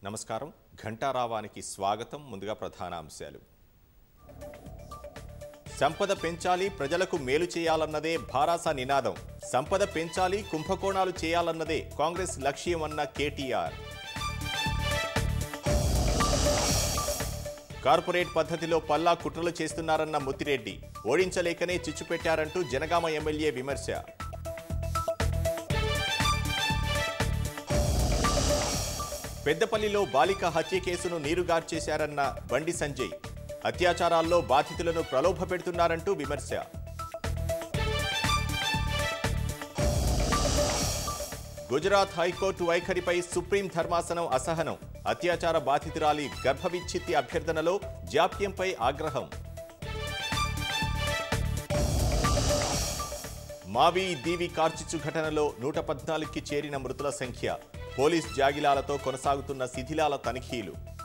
నమస్కారం ఘంటారావానికి స్వాగతం ముందుగా ప్రధాన అంశాలు సంపద పెంచాలి ప్రజలకు మేలు చేయాలన్నదే భారాస నినాదం సంపద పెంచాలి కుంభకోణాలు చేయాలన్నదే కాంగ్రెస్ లక్ష్యం అన్న కేటీఆర్ కార్పొరేట్ పద్ధతిలో పల్లా కుట్రలు చేస్తున్నారన్న ముత్తిరెడ్డి ఓడించలేకనే చిచ్చు పెట్టారంటూ జనగామ ఎమ్మెల్యే విమర్శ పెద్దపల్లిలో బాలిక హత్య కేసును నీరుగార్చేశారన్న బండి సంజయ్ అత్యాచారాల్లో బాధితులను ప్రలోభ పెడుతున్నారంటూ విమర్శ గుజరాత్ హైకోర్టు వైఖరిపై సుప్రీం ధర్మాసనం అసహనం అత్యాచార బాధితురాలి గర్భవిచ్ఛిత్తి అభ్యర్థనలో జాప్యంపై ఆగ్రహం మావి దీవి కార్చిచ్చు ఘటనలో నూట పద్నాలుగుకి చేరిన మృతుల సంఖ్య పోలీస్ జాగిలాలతో కొనసాగుతున్న శిథిలాల తనిఖీలు